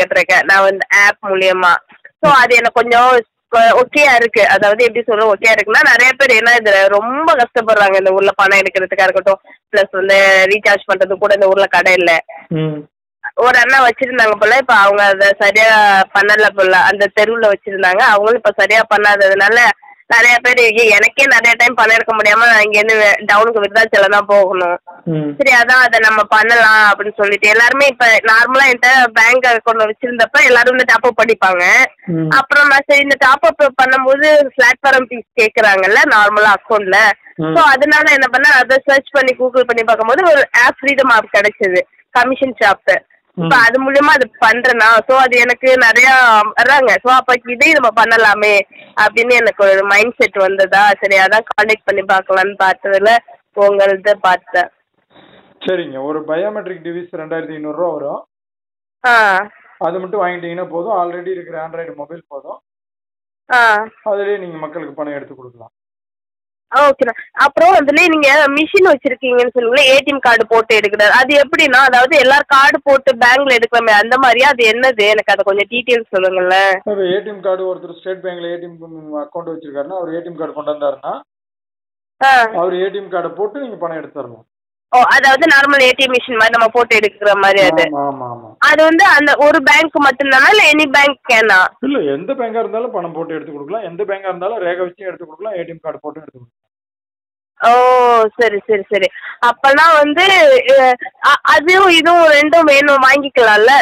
கட்டுறேன் நான் வந்து ஆப் மூலியமா ஸோ அது எனக்கு கொஞ்சம் ஓகேயா இருக்கு அதாவது எப்படி சொல்ற ஓகேயா இருக்குன்னா நிறைய பேர் என்ன இதுல ரொம்ப கஷ்டப்படுறாங்க இந்த ஊர்ல பணம் எடுக்கிறதுக்கா இருக்கட்டும் ப்ளஸ் வந்து ரீசார்ஜ் பண்றது கூட இந்த ஊர்ல கடை இல்லை ம் ஒரு அண்ணா வச்சிருந்தாங்க போல இப்ப அவங்க அதை சரியா பண்ணல போல அந்த தெருவுல வச்சிருந்தாங்க அவங்களும் இப்ப சரியா பண்ணாததுனால நிறைய பேர் ஐயோ, எனக்கே நிறைய டைம் பணம் எடுக்க முடியாம நான் இங்க இருந்து டவுனுக்கு விருதாச்சலம் தான் போகணும் ம் சரி அதான் அதை நம்ம பண்ணலாம் அப்படின்னு சொல்லிட்டு எல்லாருமே இப்ப நார்மலா என்கிட்ட பேங்க் அக்கௌண்ட் வச்சிருந்தப்ப எல்லாரும் வந்து டாப் அப் பண்ணிப்பாங்க ம். அப்புறம் நான் சரி இந்த டாப் அப் பண்ணும்போது பிளாட்ஃபார்ம் ஃபீஸ் கேக்குறாங்கல்ல நார்மலா அக்கௌண்ட்ல ம். ஸோ அதனால என்ன பண்ண அதை சர்ச் பண்ணி கூகுள் பண்ணி பார்க்கும்போது ஒரு ஆப் ஃப்ரீடம் ஆப் கிடைச்சது கமிஷன் ஷாப் இப்போ அது மூலியமா அது பண்றேனா ஸோ அது எனக்கு நிறைய வர்றாங்க ஸோ அப்போ இதே நம்ம பண்ணலாமே அப்படின்னு எனக்கு ஒரு மைண்ட் செட் வந்ததா சரி அதான் காண்டாக்ட் பண்ணி பார்க்கலான்னு பார்த்ததுல உங்களது பார்த்தேன் சரிங்க ஒரு பயோமெட்ரிக் டிவைஸ் ரெண்டாயிரத்தி ஐநூறுரூவா வரும் ஆ அது மட்டும் வாங்கிட்டீங்கன்னா போதும் ஆல்ரெடி இருக்கிற ஆண்ட்ராய்டு மொபைல் போதும் ஆ அதுலேயே நீங்கள் மக்களுக்கு பணம் எடுத்து கொடுக்கலாம் ஓகேண்ணா அப்புறம் அதுல நீங்க மிஷின் வச்சிருக்கீங்கன்னு சொன்னீங்களே ஏடிஎம் கார்டு போட்டு எடுக்கிறது அது எப்படின்னா அதாவது எல்லாரும் கார்டு போட்டு பேங்க்ல எடுக்கிறோமே அந்த மாதிரியா அது என்னது எனக்கு அதை கொஞ்சம் டீட்டெயில்ஸ் சொல்லுங்களேன் இப்போ ஏடிஎம் கார்டு ஒருத்தர் ஸ்டேட் பேங்க்ல ஏடிஎம் அக்கௌண்ட் வச்சிருக்காருன்னா அவர் ஏடிஎம் கார்டு கொண்டு வந்தாருன்னா ஆ அவர் ஏடிஎம் கார்டை போட்டு நீங்கள் பணம் எடுத்து தரலாம் ஓ அதாவது நார்மல் ஏடிஎம் மிஷின் மாதிரி நம்ம போட்டு எடுக்கிற மாதிரி அது ஆமாம் ஆமாம் ஆமாம் அது வந்து அந்த ஒரு பேங்க் மட்டும்தானா இல்லை எனி பேங்க் கேனா இல்லை எந்த பேங்காக இருந்தாலும் பணம் போட்டு எடுத்து கொடுக்கலாம் எந்த பேங்காக இருந்தாலும் ரேகை வச்சு எடுத்து கொடுக்கலாம் ஏடிஎம் கார்டு போட்டு எடுத்து கொடுக்கலாம் ஓ சரி சரி சரி அப்பனா வந்து அஹ், அ- அதுவும் இதுவும் ரெண்டும் வேணும் வாங்கிக்கலாம்ல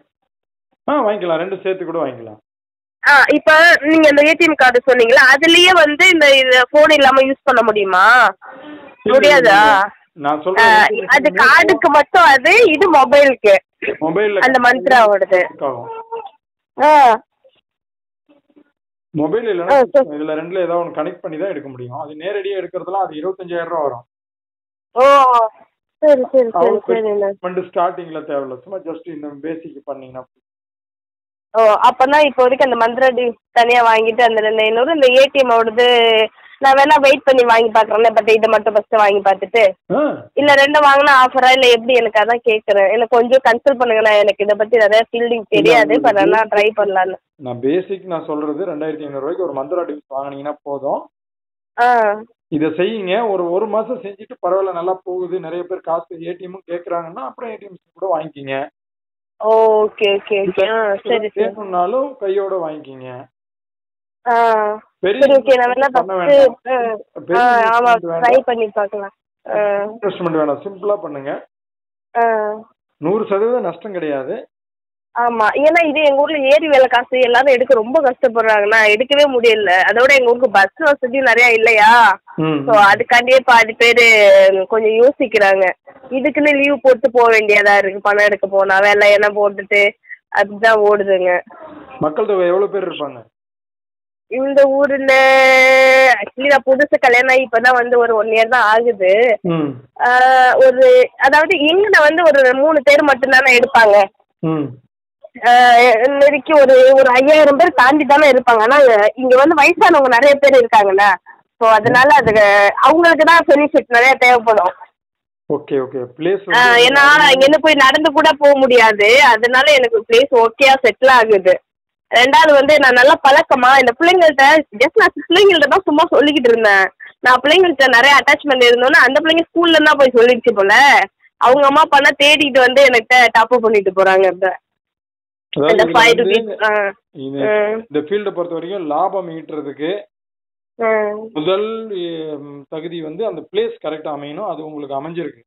ஆ வாங்கிக்கலாம் ரெண்டும் சேர்த்து கூட வாங்கிக்கலாம் ஆ இப்போ நீங்க இந்த ஏடிஎம் கார்டு சொன்னீங்களா அதுலயே வந்து இந்த இது ஃபோன் இல்லாம யூஸ் பண்ண முடியுமா முடியாதா நான் ஆ, சொல்றேன் அது கார்டுக்கு மட்டும் அது இது மொபைலுக்கு மொபைல்ல அந்த மந்த்ராவோடது ஆகும் ஆ மொபைல் ஆ, இல்லைன்னா சரி. இதுல ரெண்டுல ஏதாவது ஒன்று கனெக்ட் பண்ணி தான் எடுக்க முடியும் அது நேரடியா எடுக்கிறதுலாம் அது இருபத்தஞ்சாயிரம் ரூபா வரும் ஓ சரி சரி சரி சரிண்ணா அவ்வளோ ஸ்டார்டிங்ல தேவையில்ல சும்மா ஜஸ்ட் இந்த பேசிக் பண்ணீங்கன்னா ஓ அப்பனா இப்போ வரைக்கும் அந்த மந்த்ரா டியூஸ் தனியா வாங்கிட்டு அந்த ரெண்டு ஐநூறு இந்த ஏடிஎம் ஓடது நான் வேணா வெயிட் பண்ணி வாங்கி பார்க்குறேன் பட் இதை மட்டும் ஃபர்ஸ்ட் வாங்கி பார்த்துட்டு ஆ, இல்ல ரெண்டும் வாங்கினா ஆஃபரா இல்ல எப்படி எனக்கு அதான் கேட்குறேன் எனக்கு கொஞ்சம் கன்சல்ட் பண்ணுங்கண்ணா எனக்கு இதை பத்தி நிறைய ஃபீல்டிங் தெரியாது பட் ஆனால் ட்ரை பண்ணலான்னு நான் பேசிக் நான் சொல்றது ரெண்டாயிரத்தி ஐநூறு ரூபாய்க்கு ஒரு மந்த்ரா டிவிஸ் வாங்கினீங்கன்னா போதும் ஆ இதை செய்யுங்க ஒரு ஒரு மாசம் செஞ்சுட்டு பரவாயில்ல நல்லா போகுது நிறைய பேர் காசு ஏடிஎம்மும் கேட்குறாங்கன்னா அப்புறம் ஏடிஎம் கூட வாங்கிக்கிங்க ஓகே ஓகே ஓகே ஆ சரி சரி வேணும்னாலும் கையோட வாங்கிக்கிங்க ஆ பெரிய சரி ஓகே நான் வேணா பண்ண ஃபர்ஸ்ட் வேண்டாம். ஆ பெரிய ஆமா investment ட்ரை வேண்டாம். பண்ணி பார்க்கலாம் ஆ இன்வெஸ்ட்மெண்ட் வேணாம் சிம்பிளா பண்ணுங்க ஆ நூறு சதவீதம் நஷ்டம் கிடையாது ஆமா ஏன்னா இது எங்க ஊர்ல ஏரி வேலை காசு எல்லாரும் எடுக்க ரொம்ப கஷ்டப்படுறாங்கண்ணா எடுக்கவே முடியல அதோட எங்க ஊருக்கு பஸ் வசதி நிறைய இல்லையா ம். ஸோ அதுக்காண்டியே பாதி பேர் கொஞ்சம் யோசிக்கிறாங்க இதுக்குன்னு லீவ் போட்டு போக வேண்டியதா இருக்கு பணம் எடுக்க போனா வேலை என்ன போட்டுட்டு அதுதான் ஓடுதுங்க மக்கள் தொகை எவ்வளவு பேர் இருப்பாங்க இந்த ஊர்ல ஆக்சுவலி நான் புதுசு கல்யாணம் ஆகி இப்பதான் வந்து ஒரு ஒன் இயர் தான் ஆகுது ம் ஆஹ் ஒரு அதாவது எங்கன வந்து ஒரு மூணு பேர் மட்டும்தானே எடுப்பாங்க ம் ஆஹ் நெருக்கி ஒரு ஒரு ஐயாயிரம் பேர் தாண்டி தானே இருப்பாங்க ஆனா இங்க வந்து வயசானவங்க நிறைய பேர் இருக்காங்கல்ல ஸோ அதனால அது அவங்களுக்கு தான் பெனிஃபிட் நிறைய தேவைப்படும் ஓகே ஓகே பிளேஸ் ஆஹ் ஏன்னா இங்கேருந்து போய் நடந்து கூட போக முடியாது அதனால எனக்கு பிளேஸ் ஓகேயா செட்டில் ஆகுது ரெண்டாவது வந்து நான் நல்லா பழக்கமா இந்த பிள்ளைங்கள்ட்ட ஜஸ்ட் நான் பிள்ளைங்கள்ட்ட தான் சும்மா சொல்லிக்கிட்டு இருந்தேன் நான் பிள்ளைங்கள்ட்ட நிறைய அட்டாச்மெண்ட் இருந்தோன்னா அந்த பிள்ளைங்க ஸ்கூல்ல தான் போய் சொல்லிடுச்சு போல அவங்க அம்மா அப்பா தேடிட்டு வந்து என்கிட்ட டாப் அப் பண்ணிட்டு போறாங்க இப்ப இந்த ஃபைவ் ருபீஸ் இந்த ஃபீல்டை பொறுத்த வரைக்கும் லாபம் ஈட்டுறதுக்கு முதல் ம், தகுதி வந்து அந்த பிளேஸ் கரெக்டா அமையணும் அது உங்களுக்கு அமைஞ்சிருக்கு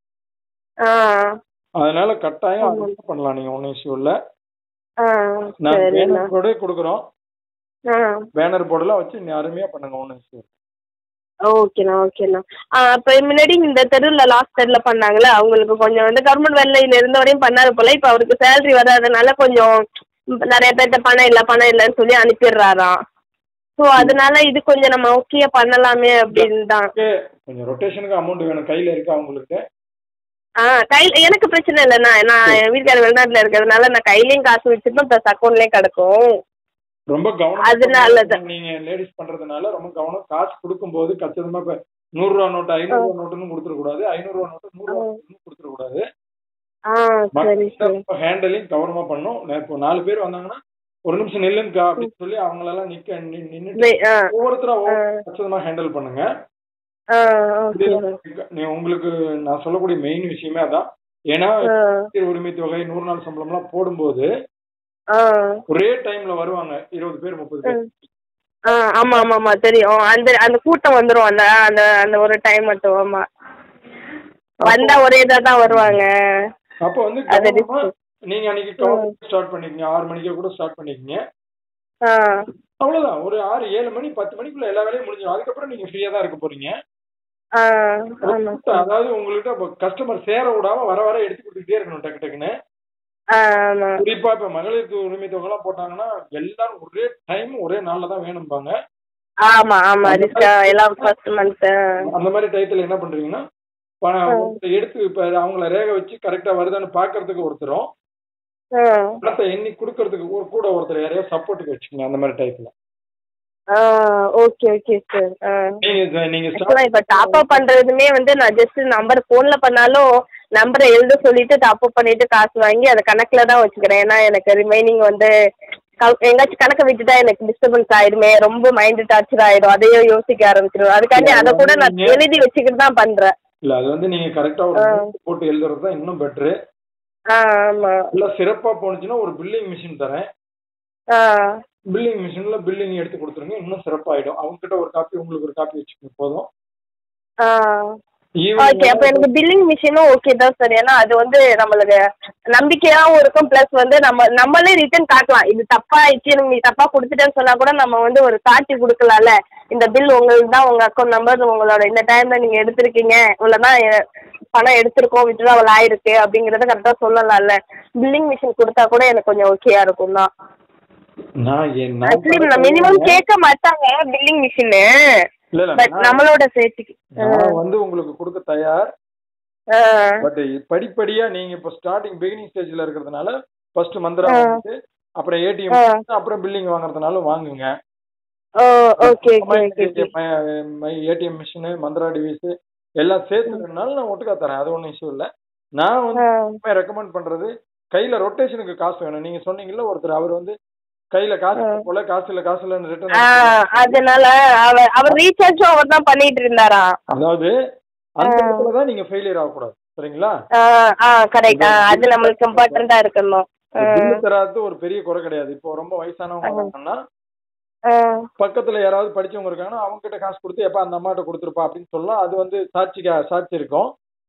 அதனால கட்டாயம் அது வந்து பண்ணலாம் நீங்க ஒன்றும் இஷ்யூ இல்லை நான் சரிண்ணா பேனர் போர்டே கொடுக்குறோம் ஆ பேனர் போர்டெல்லாம் வச்சு நீ அருமையா பண்ணுங்க ஒன்றும் இஷ்யூ ஓகேண்ணா ஓகேண்ணா இப்போ முன்னாடி இந்த தெருவில் லாஸ்ட் தெருவில் பண்ணாங்களே அவங்களுக்கு கொஞ்சம் வந்து கவர்மெண்ட் வேலையில் இருந்த வரையும் பண்ணாது போல இப்போ அவருக்கு சேலரி வராதனால கொஞ்சம் ம், நிறைய பேர்த்த பணம் இல்லை பணம் இல்லைன்னு சொல்லி அனுப்பிடுறாராம் ஸோ அதனால இது கொஞ்சம் நம்ம ஓகே பண்ணலாமே அப்படின்னு தான் கொஞ்சம் ரொட்டேஷனுக்கு அமௌண்ட் வேணும் கையில இருக்கு அவங்களுக்கு ஆ கையில் எனக்கு பிரச்சனை இல்லைண்ணா நான் என் வீட்டுக்காரர் வெளிநாட்டில் இருக்கிறதுனால நான் கையிலையும் காசு வச்சுருப்பேன் ப்ளஸ் அக்கௌண்ட்லேயும் கிடக்கும் ரொம்ப கவனம் அதனால தான். நீங்க லேடிஸ் பண்றதுனால ரொம்ப கவனம் காசு கொடுக்கும்போது கச்சிதமா இப்ப நூறு ரூபா நோட்டு ஐநூறு ரூபா நோட்டுன்னு கொடுத்துட கூடாது ஐநூறு ரூபா நோட்டு நூறு ரூபா நோட்டுன்னு கொடுத்துட கூடாது ஆ சரி சரி ஹேண்டலிங் கவனமா பண்ணும் நான் இப்போ நாலு பேர் வந்தாங்கன்னா ஒரு நிமிஷம் நில்லுங்க அப்படின்னு சொல்லி அவங்களெல்லாம் நிக்க நி- நின்னுட்டு வே- ஆ ஒவ்வொருத்தரா ஒவ்வொரு ஹேண்டில் பண்ணுங்க ஆ இது ஓகே நீ உங்களுக்கு நான் சொல்லக்கூடிய மெயின் விஷயமே அதான் ஏன்னா ஆ சீர் உரிமை தொகை நூறு நாள் சம்பளம்லாம் போடும்போது ஆ ஒரே டைம்ல வருவாங்க இருபது பேர் முப்பது பேர் ஆ ஆமா ஆமா ஆமா தெரியும் அந்த அந்த கூட்டம் வந்துரும் அந்த அந்த அந்த ஒரு டைம் மட்டும் ஆமா வந்தா ஒரே இதா தான் வருவாங்க அப்போ வந்து அது கவனமா நீங்க அன்னைக்கு கவுண்ட் ஸ்டார்ட் பண்ணிக்கங்க ஆறு மணிக்கே கூட ஸ்டார்ட் பண்ணிக்கங்க ஆ அவ்வளவுதான் ஒரு ஆறு ஏழு மணி பத்து மணிக்குள்ள எல்லா வேலையும் முடிஞ்சிடும் அதுக்கப்புறம் நீங்க ஃப்ரீயா தான் இருக்க போறீங்க ஆ ஆமா அதாவது உங்கள்கிட்ட கஸ்டமர் சேர விடாம வர வர எடுத்து கொடுத்துக்கிட்டே இருக்கணும் டக்கு டக்குன்னு ஆ ஆமா குறிப்பா இப்ப மகளிருக்கு உரிமை தொகை எல்லாம் போட்டாங்கன்னா எல்லாரும் ஒரே டைம் ஒரே நாள்ல தான் வேணும்பாங்க ஆமா ஆமா ரிஸ்கா எல்லாம் ஃபர்ஸ்ட் மந்த் அந்த மாதிரி டயத்துல என்ன பண்றீங்கன்னா பணம் ஒருத்தர் எடுத்து இப்ப அவங்கள ரேக வச்சு கரெக்டா வருதான்னு பாக்குறதுக்கு ஒருத்தரும் பணத்தை எண்ணி கொடுக்கறதுக்கு ஒரு கூட ஒருத்தர் யாரையோ சப்போர்ட்டுக்கு வச்சுக்கோங்க அந்த மாதிரி டயத்துல ஆ ஓகே ஓகே சார் ஆ நீங்க நீங்க start- ஆக்சுவலா இப்ப டாப் அப் பண்றதுமே வந்து நான் ஜஸ்ட் நம்பர் போன்ல பண்ணாலும் நம்பரை எழுத சொல்லிட்டு டாப் அப் பண்ணிட்டு காசு வாங்கி அதை கணக்குல தான் வச்சுக்கிறேன் ஏன்னா எனக்கு ரிமைனிங் வந்து க- எங்காச்சும் கணக்கை விட்டுட்டா எனக்கு டிஸ்டர்பன்ஸ் ஆயிடுமே ரொம்ப மைண்ட் டார்ச்சர் ஆயிடும் அதையே யோசிக்க ஆரம்பிச்சிடும் அதுக்காண்டி அதை கூட நான் நீங்க- எழுதி வச்சுக்கிட்டு தான் பண்றேன் இல்ல அது வந்து நீங்க கரெக்டா ஒரு note போட்டு எழுதுறது தான் இன்னும் பெட்ரு ஆ ஆமா நல்லா சிறப்பா போனுச்சுன்னா ஒரு பில்லிங் மிஷின் தரேன் ஆ பில்லிங் மிஷின்ல பில்லிங் எடுத்து கொடுத்துருங்க இன்னும் சிறப்பாயிடும் அவங்க கிட்ட ஒரு காப்பி உங்களுக்கு ஒரு காப்பி வச்சுக்கோங்க போதும் ஆ Evening ஓகே அப்ப எனக்கு பில்லிங் மிஷினும் ஓகே தான் சார் ஏன்னா அது வந்து நம்மளுக்கு நம்பிக்கையாவும் இருக்கும் ப்ளஸ் வந்து நம்ம நம்மளே ரிட்டர்ன் காட்டலாம் இது தப்பா ஆயிடுச்சு நீ தப்பா கொடுத்துட்டேன்னு சொன்னா கூட நம்ம வந்து ஒரு காட்டி கொடுக்கலாம்ல இந்த பில் உங்களுக்கு தான் உங்க அக்கௌண்ட் நம்பர் உங்களோட இந்த டைம்ல நீங்க எடுத்திருக்கீங்க இவ்வளவுதான் எ- பணம் எடுத்திருக்கோம் வித்ட்ராவல் ஆயிருக்கு அப்படிங்கறத கரெக்டா சொல்லலாம்ல பில்லிங் மிஷின் கொடுத்தா கூட எனக்கு கொஞ்சம் ஓகேயா இருக்கும் தான் நான் என் நான் ஆக்சுவலி நான் மினிமம் கேட்க மாட்டாங்க பில்லிங் மிஷின் இல்ல இல்ல பட் நான் நம்மளோட சேஃப்டிக்கு நான் வந்து உங்களுக்கு கொடுக்க தயார் பட் படிப்படியா நீங்க இப்ப ஸ்டார்டிங் பிகினிங் ஸ்டேஜ்ல இருக்கிறதுனால ஃபர்ஸ்ட் மந்திரா வாங்கிட்டு அப்புறம் ஏடிஎம் அப்புறம் பில்லிங் வாங்குறதுனாலும் வாங்குங்க ஓ okay okay okay ATM machine Mantra device எல்லாம் சேர்த்துனாலும் நான் ஒட்டுக்கா தரேன் அது ஒன்றும் இஷ்யூ இல்லை நான் வந்து ரெக்கமெண்ட் பண்றது கையில ரொட்டேஷனுக்கு காசு வேணும் நீங்க சொன்னீங்கல்ல ஒருத்தர் அவர் வந்து கையில காசு இல்ல போல காசு இல்ல காசு இல்லன்னு ஆ ரிட்டர்ன் அதனால அவர் அவர் ரீசார்ஜும் அவர் தான் பண்ணிட்டு இருந்தாராம் அதாவது அந்த இடத்துல தான் நீங்க ஃபெயிலியர் ஆகக்கூடாது சரிங்களா ஆ ஆ கரெக்ட் அது நம்மளுக்கு இம்பார்ட்டண்டா இருக்கணும் பில்லு தராது ஒரு பெரிய குறை கிடையாது இப்போ ரொம்ப வயசானவங்க வந்தாங்கன்னா ஆ, பக்கத்துல யாராவது படிச்சவங்க இருக்காங்கன்னா அவங்க கிட்ட காசு கொடுத்து எப்ப அந்த அம்மாட்ட கொடுத்துருப்பா அப்படின்னு சொல்லலாம் அது வந்து சாட்சிக்கு சாட்சி இருக்கும்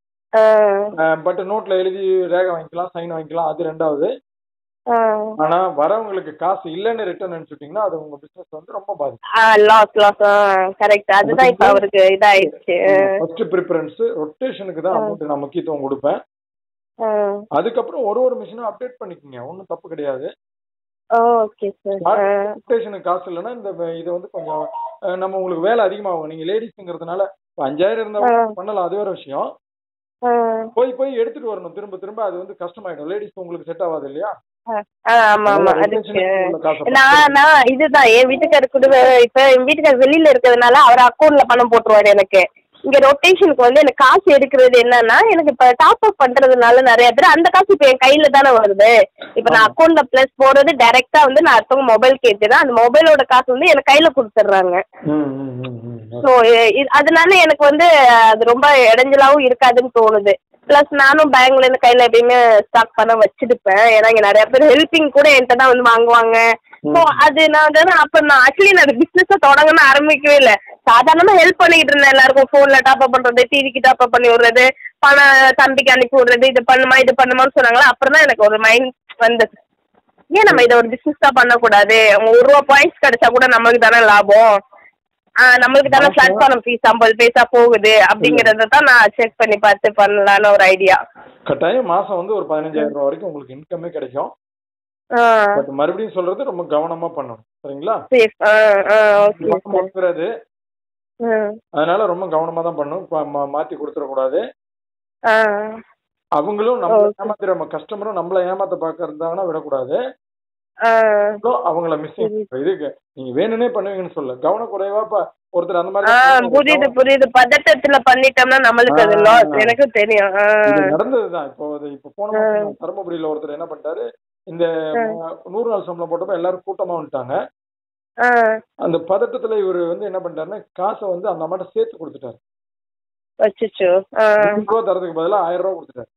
ஆ, பட் நோட்ல எழுதி ரேகை வாங்கிக்கலாம் சைன் வாங்கிக்கலாம் அது ரெண்டாவது ஆ. ஆனா வரவங்களுக்கு காசு இல்லைன்னு ரிட்டர்ன் அனுப்பிச்சுட்டீங்கன்னா அது உங்க பிசினஸ் வந்து ரொம்ப பாதிக்கும் ஆ லாஸ் லாஸ் கரெக்ட் அதுதான் இப்ப அவருக்கு இதாயிடுச்சு ஃபர்ஸ்ட் ப்ரிஃபரன்ஸ் ரொட்டேஷனுக்கு தான் அமௌண்ட் நான் முக்கியத்துவம் கொடுப்பேன் ஆ. அதுக்கப்புறம் ஒரு ஒரு மிஷினும் அப்டேட் பண்ணிக்கோங்க ஒன்றும் தப்பு கிடையாது ஓகே சார் ரொட்டேஷனுக்கு காசு இல்லைன்னா இந்த வ- இது வந்து கொஞ்சம் அஹ், நம்ம உங்களுக்கு வேலை அதிகமாகும் நீங்க லேடிஸ்ங்கிறதுனால இப்போ அஞ்சாயிரம் இருந்தா கூட பண்ணலாம் அது வேற விஷயம் போய் போய் எடுத்துட்டு வரணும் திரும்ப திரும்ப அது வந்து கஷ்டமாயிடும் லேடிஸ் உங்களுக்கு செட் ஆகாது இல்லையா ஆமா ஆமா அதனால அதுக்கு rotation உள்ள காசை நான் நான் இதுதான் என் வீட்டுக்காரர் கூட இப்ப என் வீட்டுக்காரர் வெளியில இருக்கிறதுனால அவர் அக்கௌண்ட்ல பணம் போட்டுருவாரு எனக்கு இங்க ரொட்டேஷனுக்கு வந்து எனக்கு காசு எடுக்கிறது என்னன்னா எனக்கு இப்ப டாப் அப் பண்றதுனால நிறைய பேர் அந்த காசு இப்ப என் கையில தானே வருது இப்ப நான் அக்கௌண்ட்ல பிளஸ் போடுறது டைரக்டா வந்து நான் அடுத்தவங்க மொபைல் கேட்டுதான் அந்த மொபைலோட காசு வந்து எனக்கு கையில கொடுத்துட்றாங்க ம், ம், ம், ம். ஸோ அதனால எனக்கு வந்து அது ரொம்ப இடைஞ்சலாவும் இருக்காதுன்னு தோணுது ப்ளஸ் நானும் பேங்க்ல இருந்து கையில எப்பயுமே ஸ்டாக் பண்ண வச்சிருப்பேன் ஏன்னா இங்க நிறைய பேர் ஹெல்பிங் கூட என்கிட்ட தான் வந்து வாங்குவாங்க ஸோ அது நான் வந்து அப்ப நான் ஆக்சுவலி நான் பிசினஸ் தொடங்கன்னு ஆரம்பிக்கவே இல்லை சாதாரணமா ஹெல்ப் பண்ணிக்கிட்டு இருந்தேன் எல்லாருக்கும் ஃபோன்ல டாப் அப் பண்றது டிவிக்கு டாப் அப் பண்ணி விடுறது பணம் தம்பிக்கு அனுப்பி விடுறது இது பண்ணுமா இது பண்ணுமான்னு சொன்னாங்களா அப்புறம் தான் எனக்கு ஒரு மைண்ட் வந்தது ஏன் நம்ம இதை ஒரு பிசினஸ் தான் பண்ணக்கூடாது ஒரு ரூபா பாயிண்ட்ஸ் கிடைச்சா கூட நம்மளுக்கு தானே லாபம் ஆ, நம்மளுக்கு தானே பிளாட்ஃபார்ம் ஃபீஸ் ஐம்பது பைசா போகுது அப்படிங்கறத தான் நான் செக் பண்ணி பார்த்து பண்ணலான்னு ஒரு ஐடியா கட்டாயம் மாசம் வந்து ஒரு பதினஞ்சாயிரம் ரூபாய் வரைக்கும் உங்களுக்கு இன்கமே கிடைக்கும் பட் மறுபடியும் சொல்றது ரொம்ப கவனமா பண்ணணும் சரிங்களா சேஃப் ஆ ஆ ஓகே மாசம் கொடுக்கறது அதனால ரொம்ப கவனமா தான் பண்ணணும் ப- மா- மாத்தி கொடுத்துடக்கூடாது ஆ அவங்களும் நம்ம ஏமாத்துற நம்ம கஸ்டமரும் நம்மள ஏமாத்த பார்க்க இருந்தாங்கன்னா விடக்கூடாது ஆ அவங்கள மிஸ்ஸிங் இதுக்கு நீங்க வேணும்னே பண்ணுவீங்கன்னு சொல்ல கவனக்குறைவா இப்ப ஒருத்தர் அந்த மாதிரி ஆ புரியுது புரியுது பதட்டத்துல பண்ணிட்டோம்னா நம்மளுக்கு அது ஆ. லாஸ் எனக்கு தெரியும் ஆ இது நடந்ததுதான் இப்போ அது இப்போ போன மாசம் தருமபுரியில ஒருத்தர் என்ன பண்ணிட்டாரு இந்த ம- நூறு நாள் சம்பளம் போட்டப்ப எல்லாரும் கூட்டமா வந்துட்டாங்க ஆ அந்த பதட்டத்துல இவர் வந்து என்ன பண்ணிட்டாருன்னா காசை வந்து அந்த அம்மாட்ட சேர்த்து கொடுத்துட்டாரு அச்சச்சோ ஆ நூறு ரூபா தரதுக்கு பதிலா ஆயிரம் ரூபா கொடுத்துட்டாரு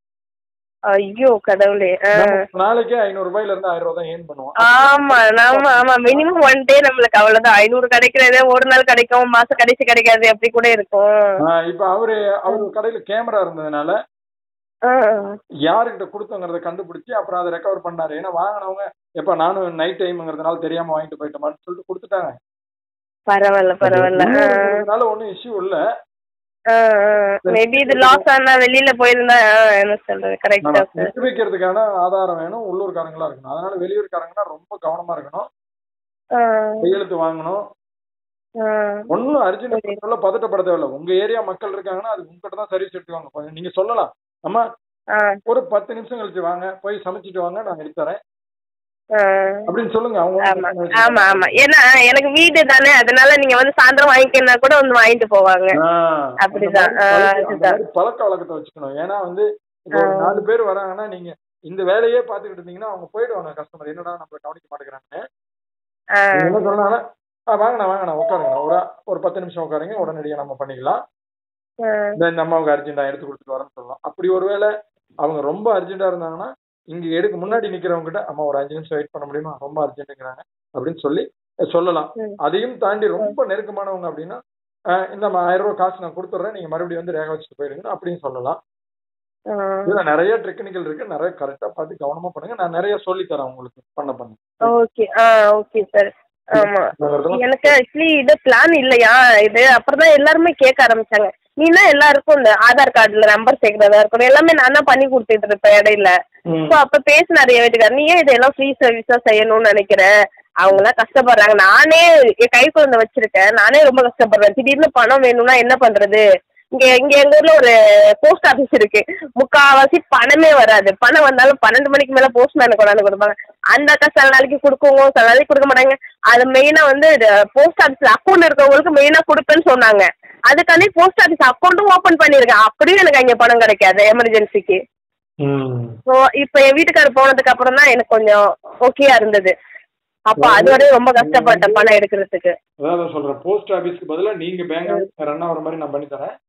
ஐயோ கடவுளே ஆ நம்ம நாளைக்கே ஐநூறு ரூபாயில இருந்து ஆயிரம் ரூபா தான் ஏர்ன் பண்ணுவோம் ஆமா ஆமா ஆமா மினிமம் ஒன் டே நம்மளுக்கு அவ்வளவுதான் ஐநூறு கிடைக்கிறதே ஒரு நாள் கிடைக்கும் மாசம் கடைசி கிடைக்காது அப்படி கூட இருக்கும் ஆ, இப்ப அவரு அவரு கடையில கேமரா இருந்ததுனால ஆ, யாருக்கிட்ட கொடுத்தோங்கிறத கண்டுபிடிச்சு அப்புறம் அதை ரெக்கவர் பண்ணாரு ஏன்னா வாங்கினவங்க எப்ப நானும் நைட் டைம்ங்கிறதுனால தெரியாம வாங்கிட்டு போயிட்டோமான்னு சொல்லிட்டு கொடுத்துட்டாங்க பரவாயில்ல பரவாயில்ல ஆ, அதனால ஒன்றும் இஷ்யூ இல்ல ஆ, ஆ. மேபி இது லாஸ் ஆனா வெளியில போயிருந்தா ஆ, என்ன சொல்றது கரெக்டா நம்ம சார் விட்டு வைக்கிறதுக்கான ஆதாரம் வேணும் உள்ளூர்காரங்களா இருக்கணும் அதனால வெளியூர்காரங்கன்னா ரொம்ப கவனமா இருக்கணும் ஆ, கையெழுத்து வாங்கணும் ஆ. ஒன்றும் அர்ஜென்ட் சொல்ல பதட்டப்பட தேவையில்ல உங்க ஏரியா மக்கள் இருக்காங்கன்னா அது உங்ககிட்ட தான் சர்வீஸ் எடுத்துவாங்க கொஞ்சம் நீங்க சொல்லலாம் அம்மா ஆ, ஒரு பத்து நிமிஷம் கழிச்சு வாங்க போய் சமைச்சிட்டு வாங்க நான் எடுத்து தரேன் ஆ. அப்படின்னு சொல்லுங்க அவங்க ஆமா ஒண்ணும் ஆமா ஆமா ஏன்னா எனக்கு வீடு தானே அதனால நீங்க வந்து சாயந்தரம் வாங்கிக்கணும்னா கூட வந்து வாங்கிட்டு போவாங்க ஆ, அப்படிதான். அந்த மாதிரி பழக்க- ஆ, அந்த மாதிரி பழக்க வழக்கத்தை வச்சுக்கணும் ஏன்னா வந்து இப்போ ஒரு ஆ. நாலு பேர் வராங்கன்னா நீங்க இந்த வேலையே பார்த்துக்கிட்டு இருந்தீங்கன்னா அவங்க போயிடுவாங்க கஸ்டமர் என்னடா நம்மள கவனிக்க மாட்டேங்கிறாங்க ஆ, நீங்க என்ன சொன்னாலும் ஆ வாங்கண்ணா வாங்கண்ணா உட்காருங்க ஒரு ஒரு பத்து நிமிஷம் உட்காருங்க உடனடியாக நம்ம பண்ணிக்கலாம் ஆ. இந்த இந்த அம்மாவுக்கு அர்ஜென்ட்டா எடுத்து கொடுத்துட்டு வரேன்னு சொல்லலாம் அப்படி ஒருவேளை அவங்க ரொம்ப அர்ஜென்ட்டா இருந்தாங்கன்னா இங்க எடுக்க முன்னாடி நிக்கிறவங்க கிட்ட அம்மா ஒரு அஞ்சு நிமிஷம் வெயிட் பண்ண முடியுமா ரொம்ப அர்ஜென்ட்டுங்கிறாங்க அப்படின்னு சொல்லி அஹ் சொல்லலாம் ம். அதையும் தாண்டி ரொம்ப நெருக்கமானவங்க அப்படின்னா அஹ் இந்த அம்மா ஆயிரம் ரூபாய் காசு நான் கொடுத்துட்றேன் நீங்க மறுபடியும் வந்து ரேக வச்சுட்டு போயிடுங்க அப்படின்னு சொல்லலாம் ஆ. இதுல நிறைய டெக்னிக்கல் இருக்கு நிறைய கரெக்டா பார்த்து கவனமா பண்ணுங்க நான் நிறைய சொல்லி தரேன் உங்களுக்கு பண்ண பண்ண ஓகே ஆ ஓகே சார் ஆமா நான் எனக்கு ஆக்சுவலி இது பிளான் இல்லையா இது அப்புறம் தான் எல்லாருமே கேட்க ஆரம்பிச்சாங்க நீனா எல்லாருக்கும் இந்த ஆதார் கார்டுல நம்பர் சேர்க்கறதா இருக்கணும் எல்லாமே நான் தான் பண்ணி கொடுத்துட்டு இருப்பேன் இடையில ம். ஸோ அப்ப பேசினாரு என் வீட்டுக்காரர் நீ ஏன் இதெல்லாம் ஃப்ரீ சர்வீஸா செய்யணும்னு நினைக்கிற அவங்க எல்லாம் கஷ்டப்படுறாங்க நானே என் கை குழந்தை வச்சிருக்கேன் நானே ரொம்ப கஷ்டப்படுறேன் திடீர்னு பணம் வேணும்னா என்ன பண்றது இங்க இங்க எங்க ஊர்ல ஒரு போஸ்ட் ஆபீஸ் இருக்கு முக்காவாசி பணமே வராது பணம் வந்தாலும் பன்னெண்டு மணிக்கு மேல போஸ்ட்மேன் கொண்டாந்து கொடுப்பாங்க அந்த அக்கா சில நாளைக்கு கொடுக்குங்க சில நாளைக்கு கொடுக்க மாட்டாங்க அது மெயினா வந்து போஸ்ட் ஆபீஸ்ல அக்கௌண்ட் இருக்கவங்களுக்கு மெயினா கொடுப்பேன்னு சொன்னாங்க அதுக்காண்டி போஸ்ட் ஆபீஸ் அக்கௌண்ட்டும் ஓபன் பண்ணிருக்கேன் அப்படியும் எனக்கு அங்க பணம் கிடைக்காது எமர்ஜென்சிக்கு ம். ஸோ இப்போ என் வீட்டுக்காரர் போனதுக்கு அப்புறம் தான் எனக்கு கொஞ்சம் ஓகேயா இருந்தது அப்போ அது வரையும் ரொம்ப கஷ்டப்பட்டேன் பணம் எடுக்கிறதுக்கு அதான் நான் சொல்றேன் போஸ்ட் ஆபீஸ்க்கு பதிலா நீங்க பேங்க் ரன் ஆகிற மாதிரி நான் பண்ணி தரேன்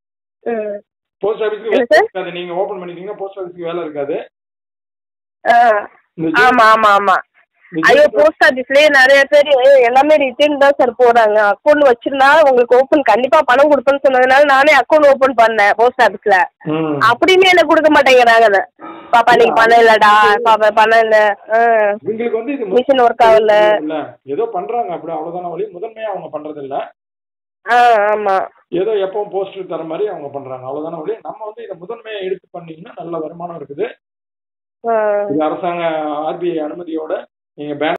ம். போஸ்ட் ஆபீஸ்க்கு என்ன வேலை சார்? இருக்காது நீங்க ஓபன் பண்ணிட்டீங்கன்னா போஸ்ட் ஆபீஸ்க்கு வேலை இருக்காது ஆ, இந்த ஆமா ஆமா ஆமா இந்த ஐயோ போஸ்ட் ஆபீஸ்லயே நிறைய பேர் எல்லாமே ரிட்டர்ன் தான் சார் போறாங்க அக்கௌண்ட் வச்சிருந்தா உங்களுக்கு ஓப்பன் கண்டிப்பா பணம் கொடுப்பேன்னு சொன்னதுனால நானே அக்கௌண்ட் ஓப்பன் பண்ணேன் போஸ்ட் ஆபீஸ்ல ம். அப்படியுமே எனக்கு கொடுக்க மாட்டேங்கிறாங்க பாப்பா நீங்க பணம் இல்லடா பாப்பா பணம் இல்ல இவங்களுக்கு வந்து இது மிஷின் ஒர்க் ஆகல இல்ல ஏதோ பண்றாங்க அப்படி அவ்வளவுதான வழி முதன்மையா அவங்க பண்றது இல்ல ஆ ஆமா ஏதோ எப்பவும் போஸ்டர் தர மாதிரி அவங்க பண்றாங்க அவ்வளவுதான வழி நம்ம வந்து இதை முதன்மையா எடுத்து பண்ணீங்கன்னா நல்ல வருமானம் இருக்குது ஆ இது அரசாங்க ஆர்பிஐ அனுமதியோட நீங்க பேங்க்